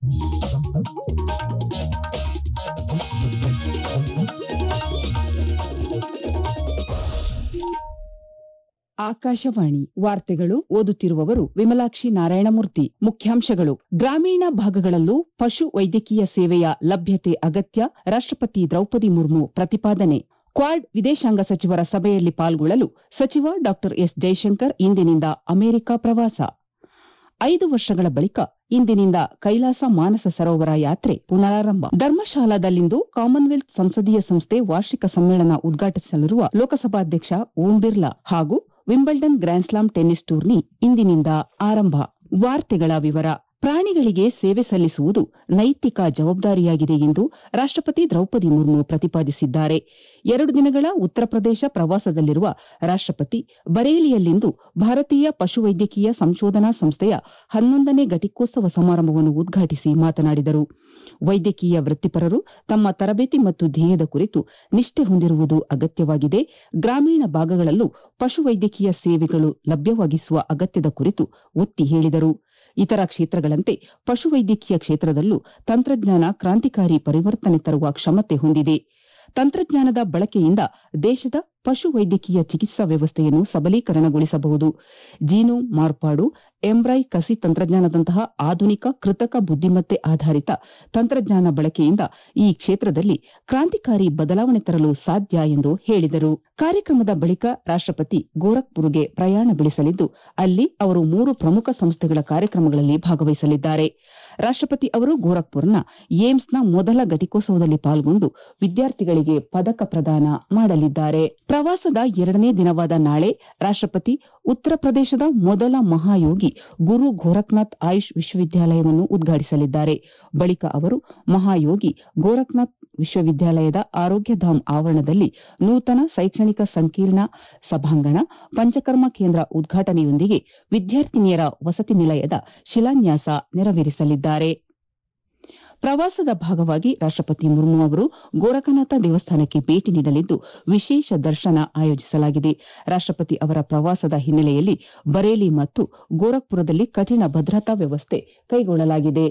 ಆಕಾಶವಾಣಿ ವಾರ್ತೆಗಳು ಓದುತ್ತಿರುವವರು ವಿಮಲಾಕ್ಷಿ ನಾರಾಯಣಮೂರ್ತಿ ಮುಖ್ಯಾಂಶಗಳು ಗ್ರಾಮೀಣ ಭಾಗಗಳಲ್ಲೂ ಪಶು ವೈದ್ಯಕೀಯ ಸೇವೆಯ ಲಭ್ಯತೆ ಅಗತ್ಯ ರಾಷ್ಟಪತಿ ದ್ರೌಪದಿ ಮುರ್ಮು ಪ್ರತಿಪಾದನೆ ಕ್ವಾಡ್ ವಿದೇಶಾಂಗ ಸಚಿವರ ಸಭೆಯಲ್ಲಿ ಪಾಲ್ಗೊಳ್ಳಲು ಸಚಿವ ಡಾ ಎಸ್ ಜೈಶಂಕರ್ ಇಂದಿನಿಂದ ಅಮೆರಿಕ ಪ್ರವಾಸ ಐದು ವರ್ಷಗಳ ಬಳಿಕ ಇಂದಿನಿಂದ ಕೈಲಾಸ ಮಾನಸ ಸರೋವರ ಯಾತ್ರೆ ಪುನರಾರಂಭ ಧರ್ಮಶಾಲಾದಲ್ಲಿಂದು ಕಾಮನ್ವೆಲ್ತ್ ಸಂಸದೀಯ ಸಂಸ್ಥೆ ವಾರ್ಷಿಕ ಸಮ್ಮೇಳನ ಉದ್ಘಾಟಿಸಲಿರುವ ಲೋಕಸಭಾಧ್ಯಕ್ಷ ಓಂ ಬಿರ್ಲಾ ಹಾಗೂ ವಿಂಬಲ್ಡನ್ ಗ್ರ್ಯಾನ್ಸ್ಲಾಮ್ ಟೆನ್ನಿಸ್ ಟೂರ್ನಿ ಇಂದಿನಿಂದ ಆರಂಭ ವಾರ್ತೆಗಳ ವಿವರ ಪ್ರಾಣಿಗಳಿಗೆ ಸೇವೆ ಸಲ್ಲಿಸುವುದು ನೈತಿಕ ಜವಾಬ್ದಾರಿಯಾಗಿದೆ ಎಂದು ರಾಷ್ಟಪತಿ ದ್ರೌಪದಿ ಮುರ್ಮು ಪ್ರತಿಪಾದಿಸಿದ್ದಾರೆ ಎರಡು ದಿನಗಳ ಉತ್ತರ ಪ್ರದೇಶ ಪ್ರವಾಸದಲ್ಲಿರುವ ರಾಷ್ಟಪತಿ ಬರೇಲಿಯಲ್ಲಿಂದು ಭಾರತೀಯ ಪಶುವೈದ್ಯಕೀಯ ಸಂಶೋಧನಾ ಸಂಸ್ಥೆಯ ಹನ್ನೊಂದನೇ ಘಟಿಕೋತ್ಸವ ಸಮಾರಂಭವನ್ನು ಉದ್ಘಾಟಿಸಿ ಮಾತನಾಡಿದರು ವೈದ್ಯಕೀಯ ವೃತ್ತಿಪರರು ತಮ್ಮ ತರಬೇತಿ ಮತ್ತು ಧ್ಯೇಯದ ಕುರಿತು ನಿಷ್ಠೆ ಹೊಂದಿರುವುದು ಅಗತ್ಯವಾಗಿದೆ ಗ್ರಾಮೀಣ ಭಾಗಗಳಲ್ಲೂ ಪಶುವೈದ್ಯಕೀಯ ಸೇವೆಗಳು ಲಭ್ಯವಾಗಿಸುವ ಅಗತ್ಯದ ಕುರಿತು ಒತ್ತಿ ಹೇಳಿದರು ಇತರ ಕ್ಷೇತ್ರಗಳಂತೆ ಪಶುವೈದ್ಯಕೀಯ ಕ್ಷೇತ್ರದಲ್ಲೂ ತಂತ್ರಜ್ಞಾನ ಕ್ರಾಂತಿಕಾರಿ ಪರಿವರ್ತನೆ ತರುವ ಕ್ಷಮತೆ ಹೊಂದಿದೆ ತಂತ್ರಜ್ಞಾನದ ಬಳಕೆಯಿಂದ ದೇಶದ ಪಶುವೈದ್ಯಕೀಯ ಚಿಕಿತ್ಸಾ ವ್ಯವಸ್ಥೆಯನ್ನು ಸಬಲೀಕರಣಗೊಳಿಸಬಹುದು ಜೀನೋಮ್ ಮಾರ್ಪಾಡು ಎಂಬ್ರೈ ಕಸಿ ತಂತ್ರಜ್ಞಾನದಂತಹ ಆಧುನಿಕ ಕೃತಕ ಬುದ್ದಿಮತ್ತೆ ಆಧಾರಿತ ತಂತ್ರಜ್ಞಾನ ಬಳಕೆಯಿಂದ ಈ ಕ್ಷೇತ್ರದಲ್ಲಿ ಕ್ರಾಂತಿಕಾರಿ ಬದಲಾವಣೆ ತರಲು ಸಾಧ್ಯ ಎಂದು ಹೇಳಿದರು ಕಾರ್ಯಕ್ರಮದ ಬಳಿಕ ರಾಷ್ಟಪತಿ ಗೋರಖ್ಪುರ್ಗೆ ಪ್ರಯಾಣ ಬೆಳೆಸಲಿದ್ದು ಅಲ್ಲಿ ಅವರು ಮೂರು ಪ್ರಮುಖ ಸಂಸ್ಥೆಗಳ ಕಾರ್ಯಕ್ರಮಗಳಲ್ಲಿ ಭಾಗವಹಿಸಲಿದ್ದಾರೆ ರಾಷ್ಟಪತಿ ಅವರು ಗೋರಖ್ಪುರ್ನ ಏಮ್ಸ್ನ ಮೊದಲ ಘಟಿಕೋತ್ಸವದಲ್ಲಿ ಪಾಲ್ಗೊಂಡು ವಿದ್ಯಾರ್ಥಿಗಳಿಗೆ ಪದಕ ಪ್ರದಾನ ಮಾಡಲಿದ್ದಾರೆ ಪ್ರವಾಸದ ಎರಡನೇ ದಿನವಾದ ನಾಳೆ ರಾಷ್ಟಪತಿ ಉತ್ತರ ಪ್ರದೇಶದ ಮೊದಲ ಮಹಾಯೋಗಿ ಗುರು ಗೋರಖ್ನಾಥ್ ಆಯುಷ್ ವಿಶ್ವವಿದ್ಯಾಲಯವನ್ನು ಉದ್ಘಾಟಿಸಲಿದ್ದಾರೆ ಬಳಿಕ ಅವರು ಮಹಾಯೋಗಿ ಗೋರಖ್ನಾಥ್ ವಿಶ್ವವಿದ್ಯಾಲಯದ ಆರೋಗ್ಯಧಾಮ್ ಆವರಣದಲ್ಲಿ ನೂತನ ಶೈಕ್ಷಣಿಕ ಸಂಕೀರ್ಣ ಸಭಾಂಗಣ ಪಂಚಕರ್ಮ ಕೇಂದ್ರ ಉದ್ಘಾಟನೆಯೊಂದಿಗೆ ವಿದ್ಯಾರ್ಥಿನಿಯರ ವಸತಿ ನಿಲಯದ ಶಿಲಾನ್ಯಾಸ ನೆರವೇರಿಸಲಿದ್ದಾರೆ ಪ್ರವಾಸದ ಭಾಗವಾಗಿ ರಾಷ್ಟಪತಿ ಮುರ್ಮು ಅವರು ಗೋರಖನಾಥ ದೇವಸ್ಥಾನಕ್ಕೆ ಭೇಟಿ ನೀಡಲಿದ್ದು ವಿಶೇಷ ದರ್ಶನ ಆಯೋಜಿಸಲಾಗಿದೆ ರಾಷ್ಟಪತಿ ಅವರ ಪ್ರವಾಸದ ಹಿನ್ನೆಲೆಯಲ್ಲಿ ಬರೇಲಿ ಮತ್ತು ಗೋರಖ್ಪುರದಲ್ಲಿ ಕಠಿಣ ಭದ್ರತಾ ವ್ಯವಸ್ಥೆ ಕೈಗೊಳ್ಳಲಾಗಿದೆ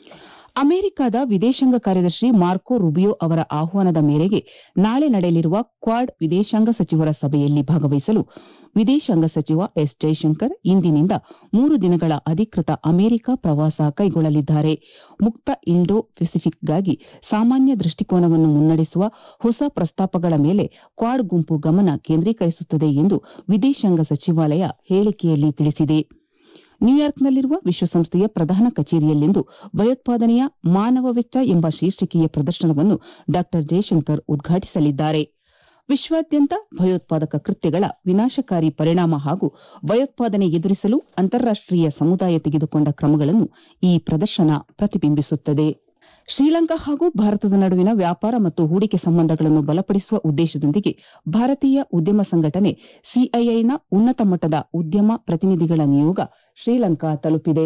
ಅಮೆರಿಕದ ವಿದೇಶಾಂಗ ಕಾರ್ಯದರ್ಶಿ ಮಾರ್ಕೊ ರುಬಿಯೋ ಅವರ ಆಹ್ವಾನದ ಮೇರೆಗೆ ನಾಳೆ ನಡೆಯಲಿರುವ ಕ್ವಾಡ್ ವಿದೇಶಾಂಗ ಸಚಿವರ ಸಭೆಯಲ್ಲಿ ಭಾಗವಹಿಸಲು ವಿದೇಶಾಂಗ ಸಚಿವ ಎಸ್ ಜೈಶಂಕರ್ ಇಂದಿನಿಂದ ಮೂರು ದಿನಗಳ ಅಧಿಕೃತ ಅಮೆರಿಕ ಪ್ರವಾಸ ಕೈಗೊಳ್ಳಲಿದ್ದಾರೆ ಮುಕ್ತ ಇಂಡೋ ಪೆಸಿಫಿಕ್ಗಾಗಿ ಸಾಮಾನ್ಯ ದೃಷ್ಟಿಕೋನವನ್ನು ಮುನ್ನಡೆಸುವ ಹೊಸ ಪ್ರಸ್ತಾಪಗಳ ಮೇಲೆ ಕ್ವಾಡ್ ಗುಂಪು ಗಮನ ಕೇಂದ್ರೀಕರಿಸುತ್ತದೆ ಎಂದು ವಿದೇಶಾಂಗ ಸಚಿವಾಲಯ ಹೇಳಿಕೆಯಲ್ಲಿ ತಿಳಿಸಿದೆ ನ್ಯೂಯಾರ್ಕ್ನಲ್ಲಿರುವ ವಿಶ್ವಸಂಸ್ಥೆಯ ಪ್ರಧಾನ ಕಚೇರಿಯಲ್ಲಿಂದು ಭಯೋತ್ಪಾದನೆಯ ಮಾನವ ವೆಚ್ಚ ಎಂಬ ಶೀರ್ಷಿಕೆಯ ಪ್ರದರ್ಶನವನ್ನು ಡಾ ಜೈಶಂಕರ್ ಉದ್ಘಾಟಿಸಲಿದ್ದಾರೆ ವಿಶ್ವಾದ್ಯಂತ ಭಯೋತ್ಪಾದಕ ಕೃತ್ಯಗಳ ವಿನಾಶಕಾರಿ ಪರಿಣಾಮ ಹಾಗೂ ಭಯೋತ್ಪಾದನೆ ಎದುರಿಸಲು ಅಂತಾರಾಷ್ಟೀಯ ಸಮುದಾಯ ತೆಗೆದುಕೊಂಡ ಕ್ರಮಗಳನ್ನು ಈ ಪ್ರದರ್ಶನ ಪ್ರತಿಬಿಂಬಿಸುತ್ತದೆ ಶ್ರೀಲಂಕಾ ಹಾಗೂ ಭಾರತದ ನಡುವಿನ ವ್ಯಾಪಾರ ಮತ್ತು ಹೂಡಿಕೆ ಸಂಬಂಧಗಳನ್ನು ಬಲಪಡಿಸುವ ಉದ್ದೇಶದೊಂದಿಗೆ ಭಾರತೀಯ ಉದ್ಯಮ ಸಂಘಟನೆ ಸಿಐಐನ ಉನ್ನತ ಮಟ್ಟದ ಉದ್ಯಮ ಪ್ರತಿನಿಧಿಗಳ ನಿಯೋಗ ಶ್ರೀಲಂಕಾ ತಲುಪಿದೆ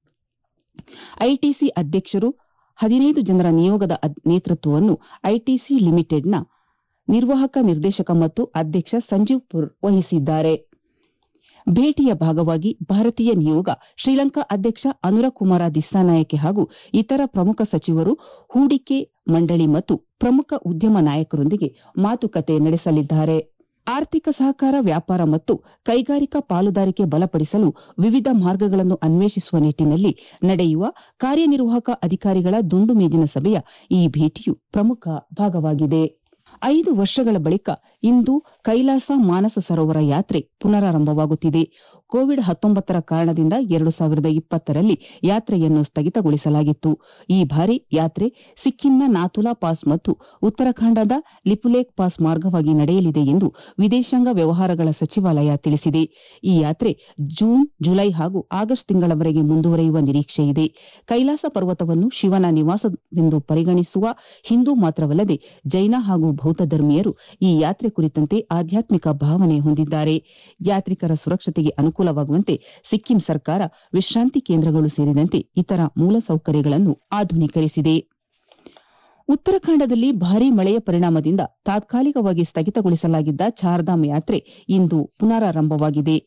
ಐಟಿಸಿ ಅಧ್ಯಕ್ಷರು ಹದಿನೈದು ಜನರ ನಿಯೋಗದ ನೇತೃತ್ವವನ್ನು ಐಟಿಸಿ ಲಿಮಿಟೆಡ್ನ ನಿರ್ವಾಹಕ ನಿರ್ದೇಶಕ ಮತ್ತು ಅಧ್ಯಕ್ಷ ಸಂಜೀವ್ ಪುರ್ ವಹಿಸಿದ್ದಾರೆ ಭೇಟಿಯ ಭಾಗವಾಗಿ ಭಾರತೀಯ ನಿಯೋಗ ಶ್ರೀಲಂಕಾ ಅಧ್ಯಕ್ಷ ಅನುರಕುಮಾರ ದಿಸ್ಸಾನಾಯಕೆ ಹಾಗೂ ಇತರ ಪ್ರಮುಖ ಸಚಿವರು ಹೂಡಿಕೆ ಮಂಡಳಿ ಮತ್ತು ಪ್ರಮುಖ ಉದ್ಯಮ ನಾಯಕರೊಂದಿಗೆ ಮಾತುಕತೆ ನಡೆಸಲಿದ್ದಾರೆ ಆರ್ಥಿಕ ಸಹಕಾರ ವ್ಯಾಪಾರ ಮತ್ತು ಕೈಗಾರಿಕಾ ಪಾಲುದಾರಿಕೆ ಬಲಪಡಿಸಲು ವಿವಿಧ ಮಾರ್ಗಗಳನ್ನು ಅನ್ವೇಷಿಸುವ ನಿಟ್ಟಿನಲ್ಲಿ ನಡೆಯುವ ಕಾರ್ಯನಿರ್ವಾಹಕ ಅಧಿಕಾರಿಗಳ ದುಂಡು ಮೇಜಿನ ಸಭೆಯ ಈ ಭೇಟಿಯು ಪ್ರಮುಖ ಭಾಗವಾಗಿದೆ ಐದು ವರ್ಷಗಳ ಬಳಿಕ ಇಂದು ಕೈಲಾಸ ಮಾನಸ ಸರೋವರ ಯಾತ್ರೆ ಪುನರಾರಂಭವಾಗುತ್ತಿದೆ ಕೋವಿಡ್ ಹತ್ತೊಂಬತ್ತರ ಕಾರಣದಿಂದ ಎರಡು ಸಾವಿರದ ಇಪ್ಪತ್ತರಲ್ಲಿ ಯಾತ್ರೆಯನ್ನು ಸ್ಥಗಿತಗೊಳಿಸಲಾಗಿತ್ತು ಈ ಬಾರಿ ಯಾತ್ರೆ ಸಿಕ್ಕಿಂನ ನಾಥುಲಾ ಪಾಸ್ ಮತ್ತು ಉತ್ತರಾಖಂಡದ ಲಿಪುಲೇಕ್ ಪಾಸ್ ಮಾರ್ಗವಾಗಿ ನಡೆಯಲಿದೆ ಎಂದು ವಿದೇಶಾಂಗ ವ್ಯವಹಾರಗಳ ಸಚಿವಾಲಯ ತಿಳಿಸಿದೆ ಈ ಯಾತ್ರೆ ಜೂನ್ ಜುಲೈ ಹಾಗೂ ಆಗಸ್ಟ್ ತಿಂಗಳವರೆಗೆ ಮುಂದುವರೆಯುವ ನಿರೀಕ್ಷೆಯಿದೆ ಕೈಲಾಸ ಪರ್ವತವನ್ನು ಶಿವನ ನಿವಾಸವೆಂದು ಪರಿಗಣಿಸುವ ಹಿಂದೂ ಮಾತ್ರವಲ್ಲದೆ ಜೈನ ಹಾಗೂ ಬೌದ್ಧ ಧರ್ಮೀಯರು ಈ ಯಾತ್ರೆ ಕುರಿತಂತೆ ಆಧ್ಯಾತ್ಮಿಕ ಭಾವನೆ ಹೊಂದಿದ್ದಾರೆ ಯಾತ್ರಿಕರ ಸುರಕ್ಷತೆಗೆ ಅನುಕೂಲವಾಗುವಂತೆ ಸಿಕ್ಕಿಂ ಸರ್ಕಾರ ವಿಶ್ರಾಂತಿ ಕೇಂದ್ರಗಳು ಸೇರಿದಂತೆ ಇತರ ಮೂಲಸೌಕರ್ಯಗಳನ್ನು ಆಧುನೀಕರಿಸಿದೆ ಉತ್ತರಾಖಂಡದಲ್ಲಿ ಭಾರೀ ಮಳೆಯ ಪರಿಣಾಮದಿಂದ ತಾತ್ಕಾಲಿಕವಾಗಿ ಸ್ಥಗಿತಗೊಳಿಸಲಾಗಿದ್ದ ಚಾರ್ಧಾಮ್ ಯಾತ್ರೆ ಇಂದು ಪುನರಾರಂಭವಾಗಿದೆ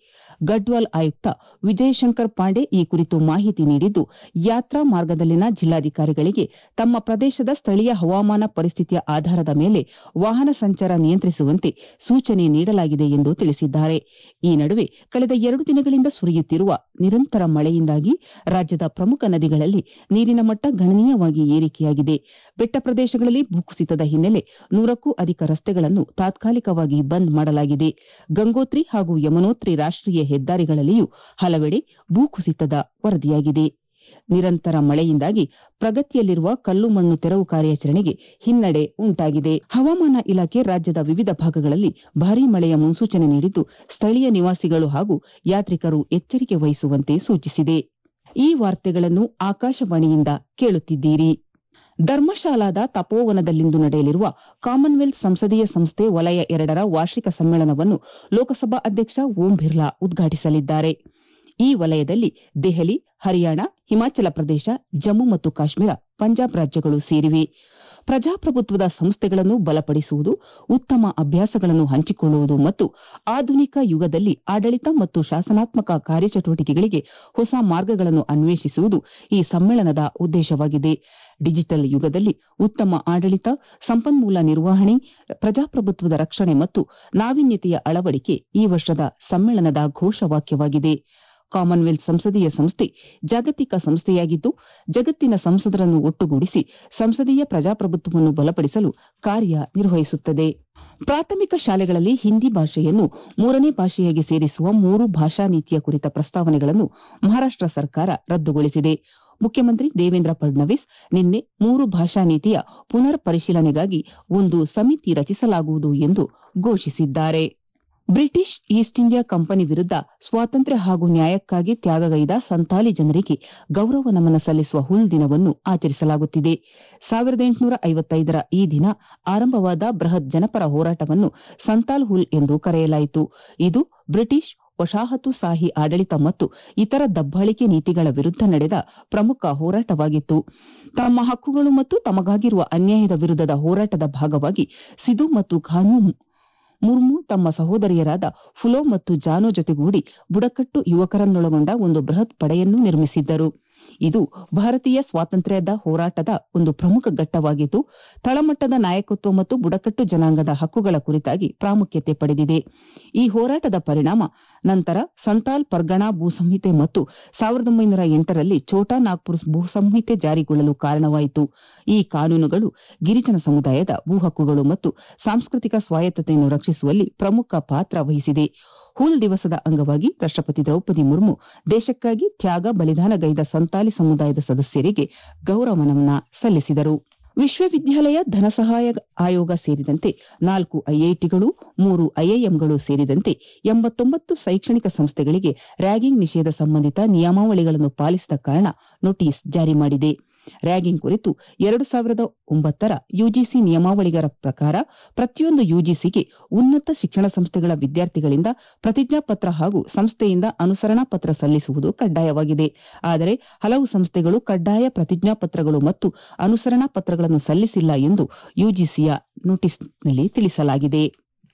ಗಡ್ವಾಲ್ ಆಯುಕ್ತ ವಿಜಯಶಂಕರ್ ಪಾಂಡೆ ಈ ಕುರಿತು ಮಾಹಿತಿ ನೀಡಿದ್ದು ಯಾತ್ರಾ ಮಾರ್ಗದಲ್ಲಿನ ಜಿಲ್ಲಾಧಿಕಾರಿಗಳಿಗೆ ತಮ್ಮ ಪ್ರದೇಶದ ಸ್ಥಳೀಯ ಹವಾಮಾನ ಪರಿಸ್ಥಿತಿಯ ಆಧಾರದ ಮೇಲೆ ವಾಹನ ಸಂಚಾರ ನಿಯಂತ್ರಿಸುವಂತೆ ಸೂಚನೆ ನೀಡಲಾಗಿದೆ ಎಂದು ತಿಳಿಸಿದ್ದಾರೆ ಈ ನಡುವೆ ಕಳೆದ ಎರಡು ದಿನಗಳಿಂದ ಸುರಿಯುತ್ತಿರುವ ನಿರಂತರ ಮಳೆಯಿಂದಾಗಿ ರಾಜ್ಯದ ಪ್ರಮುಖ ನದಿಗಳಲ್ಲಿ ನೀರಿನ ಮಟ್ಟ ಗಣನೀಯವಾಗಿ ಏರಿಕೆಯಾಗಿದೆ ಬೆಟ್ಟ ಪ್ರದೇಶಗಳಲ್ಲಿ ಭೂಕುಸಿತದ ಹಿನ್ನೆಲೆ ನೂರಕ್ಕೂ ಅಧಿಕ ರಸ್ತೆಗಳನ್ನು ತಾತ್ಕಾಲಿಕವಾಗಿ ಬಂದ್ ಮಾಡಲಾಗಿದೆ ಗಂಗೋತ್ರಿ ಹಾಗೂ ಯಮುನೋತ್ರಿ ರಾಷ್ಟೀಯ ಹೆದ್ದಾರಿಗಳಲ್ಲಿಯೂ ಹಲವೆಡೆ ಭೂಕುಸಿತದ ವರದಿಯಾಗಿದೆ ನಿರಂತರ ಮಳೆಯಿಂದಾಗಿ ಪ್ರಗತಿಯಲ್ಲಿರುವ ಕಲ್ಲು ಮಣ್ಣು ತೆರವು ಕಾರ್ಯಾಚರಣೆಗೆ ಹಿನ್ನಡೆ ಉಂಟಾಗಿದೆ ಹವಾಮಾನ ಇಲಾಖೆ ರಾಜ್ಯದ ವಿವಿಧ ಭಾಗಗಳಲ್ಲಿ ಭಾರೀ ಮಳೆಯ ಮುನ್ಸೂಚನೆ ನೀಡಿದ್ದು ಸ್ಥಳೀಯ ನಿವಾಸಿಗಳು ಹಾಗೂ ಯಾತ್ರಿಕರು ಎಚ್ಚರಿಕೆ ವಹಿಸುವಂತೆ ಸೂಚಿಸಿದೆ ಈ ವಾರ್ತೆಗಳನ್ನು ಆಕಾಶವಾಣಿಯಿಂದ ಕೇಳುತ್ತಿದ್ದೀರಿ ಧರ್ಮಶಾಲಾದ ತಪೋವನದಲ್ಲಿಂದು ನಡೆಯಲಿರುವ ಕಾಮನ್ವೆಲ್ತ್ ಸಂಸದೀಯ ಸಂಸ್ಥೆ ವಲಯ ಎರಡರ ವಾರ್ಷಿಕ ಸಮ್ಮೇಳನವನ್ನು ಲೋಕಸಭಾ ಅಧ್ಯಕ್ಷ ಓಂ ಬಿರ್ಲಾ ಉದ್ಘಾಟಿಸಲಿದ್ದಾರೆ ಈ ವಲಯದಲ್ಲಿ ದೆಹಲಿ ಹರಿಯಾಣ ಹಿಮಾಚಲ ಪ್ರದೇಶ ಜಮ್ಮು ಮತ್ತು ಕಾಶ್ಮೀರ ಪಂಜಾಬ್ ರಾಜ್ಯಗಳು ಸೇರಿವೆ ಪ್ರಜಾಪ್ರಭುತ್ವದ ಸಂಸ್ಥೆಗಳನ್ನು ಬಲಪಡಿಸುವುದು ಉತ್ತಮ ಅಭ್ಯಾಸಗಳನ್ನು ಹಂಚಿಕೊಳ್ಳುವುದು ಮತ್ತು ಆಧುನಿಕ ಯುಗದಲ್ಲಿ ಆಡಳಿತ ಮತ್ತು ಶಾಸನಾತ್ಮಕ ಕಾರ್ಯಚಟುವಟಿಕೆಗಳಿಗೆ ಹೊಸ ಮಾರ್ಗಗಳನ್ನು ಅನ್ವೇಷಿಸುವುದು ಈ ಸಮ್ಮೇಳನದ ಉದ್ದೇಶವಾಗಿದೆ ಡಿಜಿಟಲ್ ಯುಗದಲ್ಲಿ ಉತ್ತಮ ಆಡಳಿತ ಸಂಪನ್ಮೂಲ ನಿರ್ವಹಣೆ ಪ್ರಜಾಪ್ರಭುತ್ವದ ರಕ್ಷಣೆ ಮತ್ತು ನಾವೀನ್ಯತೆಯ ಅಳವಡಿಕೆ ಈ ವರ್ಷದ ಸಮ್ಮೇಳನದ ಘೋಷವಾಕ್ಯವಾಗಿದೆ ಕಾಮನ್ವೆಲ್ತ್ ಸಂಸದೀಯ ಸಂಸ್ಥೆ ಜಾಗತಿಕ ಸಂಸ್ಥೆಯಾಗಿದ್ದು ಜಗತ್ತಿನ ಸಂಸದರನ್ನು ಒಟ್ಟುಗೂಡಿಸಿ ಸಂಸದೀಯ ಪ್ರಜಾಪ್ರಭುತ್ವವನ್ನು ಬಲಪಡಿಸಲು ಕಾರ್ಯನಿರ್ವಹಿಸುತ್ತದೆ ಪ್ರಾಥಮಿಕ ಶಾಲೆಗಳಲ್ಲಿ ಹಿಂದಿ ಭಾಷೆಯನ್ನು ಮೂರನೇ ಭಾಷೆಯಾಗಿ ಸೇರಿಸುವ ಮೂರು ಭಾಷಾ ನೀತಿಯ ಕುರಿತ ಪ್ರಸ್ತಾವನೆಗಳನ್ನು ಮಹಾರಾಷ್ಟ ಸರ್ಕಾರ ರದ್ದುಗೊಳಿಸಿದೆ ಮುಖ್ಯಮಂತ್ರಿ ದೇವೇಂದ್ರ ಫಡ್ನವೀಸ್ ನಿನ್ನೆ ಮೂರು ಭಾಷಾ ನೀತಿಯ ಪುನರ್ ಪರಿಶೀಲನೆಗಾಗಿ ಒಂದು ಸಮಿತಿ ರಚಿಸಲಾಗುವುದು ಎಂದು ಘೋಷಿಸಿದ್ದಾರೆ ಬ್ರಿಟಿಷ್ ಈಸ್ಟ್ ಇಂಡಿಯಾ ಕಂಪನಿ ವಿರುದ್ದ ಸ್ವಾತಂತ್ರ್ಯ ಹಾಗೂ ನ್ಯಾಯಕ್ಕಾಗಿ ತ್ಯಾಗಗೈದ ಸಂತಾಲಿ ಜನರಿಗೆ ಗೌರವ ನಮನ ಸಲ್ಲಿಸುವ ಹುಲ್ ದಿನವನ್ನು ಆಚರಿಸಲಾಗುತ್ತಿದೆ ಸಾವಿರದ ಎಂಟುನೂರ ಐವತ್ತೈದರ ಈ ದಿನ ಆರಂಭವಾದ ಬೃಹತ್ ಜನಪರ ಹೋರಾಟವನ್ನು ಸಂತಾಲ್ ಹುಲ್ ಎಂದು ಕರೆಯಲಾಯಿತು ಇದು ಬ್ರಿಟಿಷ್ ವಸಾಹತುಶಾಹಿ ಆಡಳಿತ ಮತ್ತು ಇತರ ದಬ್ಬಾಳಿಕೆ ನೀತಿಗಳ ವಿರುದ್ದ ನಡೆದ ಪ್ರಮುಖ ಹೋರಾಟವಾಗಿತ್ತು ತಮ್ಮ ಹಕ್ಕುಗಳು ಮತ್ತು ತಮಗಾಗಿರುವ ಅನ್ಯಾಯದ ವಿರುದ್ದದ ಹೋರಾಟದ ಭಾಗವಾಗಿ ಸಿಧು ಮತ್ತು ಖಾನೂ ಮುರ್ಮು ತಮ್ಮ ಸಹೋದರಿಯರಾದ ಫುಲೋ ಮತ್ತು ಜಾನೋ ಜೊತೆಗೂಡಿ ಬುಡಕಟ್ಟು ಯುವಕರನ್ನೊಳಗೊಂಡ ಒಂದು ಬೃಹತ್ ಪಡೆಯನ್ನು ನಿರ್ಮಿಸಿದ್ದರು ಇದು ಭಾರತೀಯ ಸ್ವಾತಂತ್ರ್ಯದ ಹೋರಾಟದ ಒಂದು ಪ್ರಮುಖ ಘಟ್ಟವಾಗಿದ್ದು ತಳಮಟ್ಟದ ನಾಯಕತ್ವ ಮತ್ತು ಬುಡಕಟ್ಟು ಜನಾಂಗದ ಹಕ್ಕುಗಳ ಕುರಿತಾಗಿ ಪ್ರಾಮುಖ್ಯತೆ ಪಡೆದಿದೆ ಈ ಹೋರಾಟದ ಪರಿಣಾಮ ನಂತರ ಸಂತಾಲ್ ಪರ್ಗಣಾ ಭೂಸಂಹಿತೆ ಮತ್ತು ಸಾವಿರದ ಒಂಬೈನೂರ ಎಂಟರಲ್ಲಿ ಛೋಟಾ ನಾಗ್ಪುರ್ ಭೂಸಂಹಿತೆ ಜಾರಿಗೊಳ್ಳಲು ಕಾರಣವಾಯಿತು ಈ ಕಾನೂನುಗಳು ಗಿರಿಜನ ಸಮುದಾಯದ ಭೂ ಹಕ್ಕುಗಳು ಮತ್ತು ಸಾಂಸ್ಕೃತಿಕ ಸ್ವಾಯತ್ತತೆಯನ್ನು ರಕ್ಷಿಸುವಲ್ಲಿ ಪ್ರಮುಖ ಪಾತ್ರ ವಹಿಸಿದೆ ಹೂಲ್ ದಿವಸದ ಅಂಗವಾಗಿ ರಾಷ್ಟಪತಿ ದ್ರೌಪದಿ ಮುರ್ಮು ದೇಶಕ್ಕಾಗಿ ತ್ಯಾಗ ಬಲಿದಾನಗೈದ ಸಂತಾಲಿ ಸಮುದಾಯದ ಸದಸ್ಯರಿಗೆ ಗೌರವ ನಮನ ಸಲ್ಲಿಸಿದರು ವಿಶ್ವವಿದ್ಯಾಲಯ ಧನಸಹಾಯ ಆಯೋಗ ಸೇರಿದಂತೆ ನಾಲ್ಕು ಐಐಟಿಗಳು ಮೂರು ಐಐಎಂಗಳು ಸೇರಿದಂತೆ ಎಂಬತ್ತೊಂಬತ್ತು ಶೈಕ್ಷಣಿಕ ಸಂಸ್ಥೆಗಳಿಗೆ ರ್ಯಾಗಿಂಗ್ ನಿಷೇಧ ಸಂಬಂಧಿತ ನಿಯಮಾವಳಿಗಳನ್ನು ಪಾಲಿಸದ ಕಾರಣ ನೋಟಿಸ್ ಜಾರಿ ಮಾಡಿದೆ ರ್ಯಾಗಿಂಗ್ ಕುರಿತು ಎರಡು ಸಾವಿರದ ಒಂಬತ್ತರ ಯುಜಿಸಿ ನಿಯಮಾವಳಿಗಳ ಪ್ರಕಾರ ಪ್ರತಿಯೊಂದು ಯುಜಿಸಿಗೆ ಉನ್ನತ ಶಿಕ್ಷಣ ಸಂಸ್ಥೆಗಳ ವಿದ್ಯಾರ್ಥಿಗಳಿಂದ ಪ್ರತಿಜ್ಞಾ ಪತ್ರ ಹಾಗೂ ಸಂಸ್ಥೆಯಿಂದ ಅನುಸರಣಾ ಪತ್ರ ಸಲ್ಲಿಸುವುದು ಕಡ್ಡಾಯವಾಗಿದೆ ಆದರೆ ಹಲವು ಸಂಸ್ಥೆಗಳು ಕಡ್ಡಾಯ ಪ್ರತಿಜ್ಞಾ ಪತ್ರಗಳು ಮತ್ತು ಅನುಸರಣಾ ಪತ್ರಗಳನ್ನು ಸಲ್ಲಿಸಿಲ್ಲ ಎಂದು ಯುಜಿಸಿಯ ನೋಟಿಸ್ನಲ್ಲಿ ತಿಳಿಸಲಾಗಿದೆ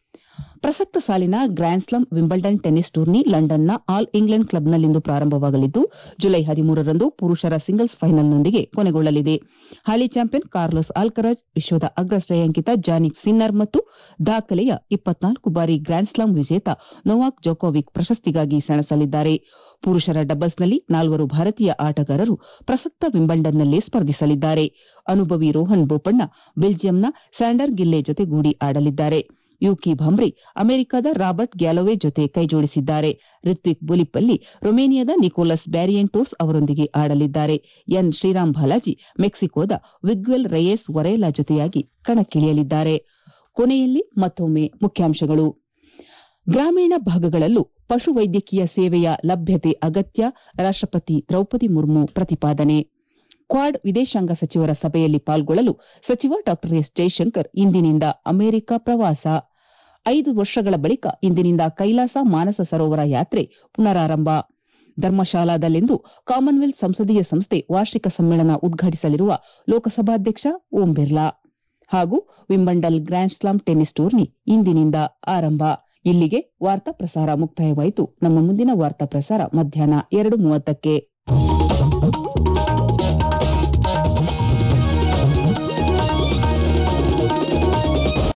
ಪ್ರಸಕ್ತ ಸಾಲಿನ ಗ್ರ್ಯಾನ್ಸ್ಲಮ್ ವಿಂಬಲ್ಡನ್ ಟೆನ್ನಿಸ್ ಟೂರ್ನಿ ಲಂಡನ್ನ ಆಲ್ ಇಂಗ್ಲೆಂಡ್ ಕ್ಲಬ್ನಲ್ಲಿಂದು ಪ್ರಾರಂಭವಾಗಲಿದ್ದು ಜುಲೈ ಹದಿಮೂರರಂದು ಪುರುಷರ ಸಿಂಗಲ್ಸ್ ಫೈನಲ್ನೊಂದಿಗೆ ಕೊನೆಗೊಳ್ಳಲಿದೆ ಹಾಲಿ ಚಾಂಪಿಯನ್ ಕಾರ್ಲೋಸ್ ಆಲ್ಕರಾಜ್ ವಿಶ್ವದ ಅಗ್ರ ಶ್ರೇಯಾಂಕಿತ ಜಾನಿಕ್ ಸಿನ್ನರ್ ಮತ್ತು ದಾಖಲೆಯ ಇಪ್ಪತ್ನಾಲ್ಕು ಬಾರಿ ಗ್ರ್ಯಾನ್ಸ್ಲಾಮ್ ವಿಜೇತ ನೊವಾಕ್ ಜೊಕೋವಿಕ್ ಪ್ರಶಸ್ತಿಗಾಗಿ ಸೆಣಸಲಿದ್ದಾರೆ ಪುರುಷರ ಡಬಲ್ಸ್ನಲ್ಲಿ ನಾಲ್ವರು ಭಾರತೀಯ ಆಟಗಾರರು ಪ್ರಸಕ್ತ ವಿಂಬಲ್ಡನ್ನಲ್ಲಿ ಸ್ಪರ್ಧಿಸಲಿದ್ದಾರೆ ಅನುಭವಿ ರೋಹನ್ ಬೋಪಣ್ಣ ಬೆಲ್ಜಿಯಂನ ಸ್ಯಾಂಡರ್ ಗಿಲ್ಲೆ ಜೊತೆಗೂಡಿ ಆಡಲಿದ್ದಾರೆ ಯೂಕಿ ಭಮ್ರಿ ಅಮೆರಿಕದ ರಾಬರ್ಟ್ ಗ್ಯಾಲೋವೆ ಜೊತೆ ಕೈಜೋಡಿಸಿದ್ದಾರೆ ರಿತ್ವಿಕ್ ಬುಲಿಪಲ್ಲಿ ರೊಮೇನಿಯಾದ ನಿಕೋಲಸ್ ಬ್ಯಾರಿಯಂಟೋಸ್ ಅವರೊಂದಿಗೆ ಆಡಲಿದ್ದಾರೆ ಎನ್ ಶ್ರೀರಾಮ್ ಬಾಲಾಜಿ ಮೆಕ್ಸಿಕೋದ ವಿಗ್ವೆಲ್ ರಯೇಸ್ ವರೇಲಾ ಜೊತೆಯಾಗಿ ಕಣಕ್ಕಿಳಿಯಲಿದ್ದಾರೆ ಕೊನೆಯಲ್ಲಿ ಮತ್ತೊಮ್ಮೆ ಮುಖ್ಯಾಂಶಗಳು ಗ್ರಾಮೀಣ ಭಾಗಗಳಲ್ಲೂ ಪಶುವೈದ್ಯಕೀಯ ಸೇವೆಯ ಲಭ್ಯತೆ ಅಗತ್ಯ ರಾಷ್ಟಪತಿ ದ್ರೌಪದಿ ಮುರ್ಮು ಪ್ರತಿಪಾದನೆ ಕ್ವಾಡ್ ವಿದೇಶಾಂಗ ಸಚಿವರ ಸಭೆಯಲ್ಲಿ ಪಾಲ್ಗೊಳ್ಳಲು ಸಚಿವ ಡಾ ಎಸ್ ಜೈಶಂಕರ್ ಇಂದಿನಿಂದ ಅಮೆರಿಕ ಪ್ರವಾಸ ಐದು ವರ್ಷಗಳ ಬಳಿಕ ಇಂದಿನಿಂದ ಕೈಲಾಸ ಮಾನಸ ಸರೋವರ ಯಾತ್ರೆ ಪುನರಾರಂಭ ಧರ್ಮಶಾಲಾದಲ್ಲಿಂದು ಕಾಮನ್ವೆಲ್ತ್ ಸಂಸದೀಯ ಸಂಸ್ಥೆ ವಾರ್ಷಿಕ ಸಮ್ಮೇಳನ ಉದ್ಘಾಟಿಸಲಿರುವ ಲೋಕಸಭಾಧ್ಯಕ್ಷ ಓಂ ಬಿರ್ಲಾ ಹಾಗೂ Wimbledon grand slam tennis tourney ಇಂದಿನಿಂದ ಆರಂಭ ಇಲ್ಲಿಗೆ ವಾರ್ತಾ ಪ್ರಸಾರ ಮುಕ್ತಾಯವಾಯಿತು ನಮ್ಮ ಮುಂದಿನ ವಾರ್ತಾ ಪ್ರಸಾರ ಮಧ್ಯಾಹ್ನ ಎರಡು ಮೂವತ್ತಕ್ಕೆ